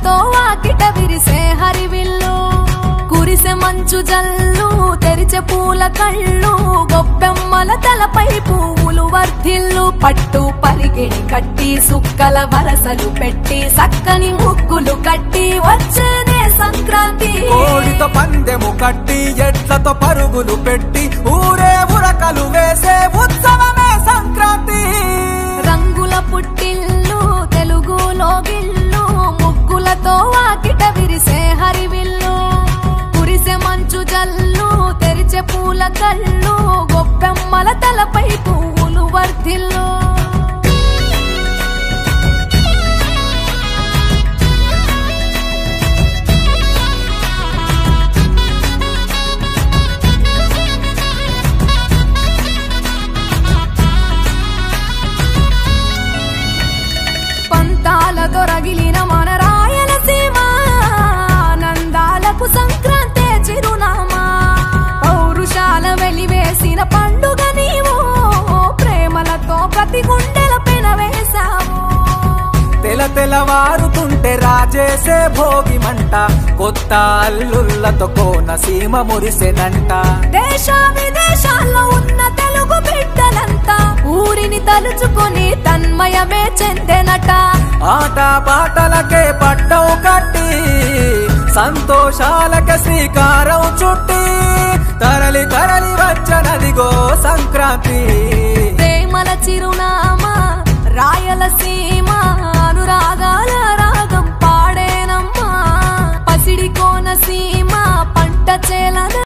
ముగ్గులతో వాకిట విరిసే హరివిల్లు కురిసె మంచు జల్లు తెరిచే పూల కళ్ళు గొప్పెమ్మల తలపై పువ్వులు వర్ధిల్లు పట్టు పరిగిడి కట్టి సుక్కల వరసలు పెట్టి సక్కని ముగ్గులు కట్టి వచ్చేదే సంక్రాంతి కోడితో పందెము కట్టి ఎట్లతో పరుగులు పెట్టి ఊరే ఉరకలు వేసే ఉత్సవమే సంక్రాంతి రంగుల పుట్టిల్లు తెలుగులో గిల్లు ముగ్గులతో వాకిట విరిసే హరివిల్లు కురిసె మంచు జల్లు తెరిచే పూల కళ్ళు గొప్పెమ్మల తలపై పువ్వులు వర్ధిల్లు పంతాలతో రగిలిన మన రాయలసీమ ఆనందాలకు సంక్రాంతే చిరునామా పౌరుషాల వెలివేసిన పండుగ నీవు ప్రేమలతో ప్రతి గుండెల పెనవేశావు తెల తెలవారుతుంటే రాజేసే భోగి మంట కొత్త అల్లుళ్ళతో కోన సీమ మురిసెనంట దేశ విదేశాల్లో ఉన్న తెలుగు బిడ్డలంతా ఊరిని తలుచుకొని తన్మయమే చెందెనట ఆట పాటలకే పట్టవు కట్టి సంతోషాలకే శ్రీకారం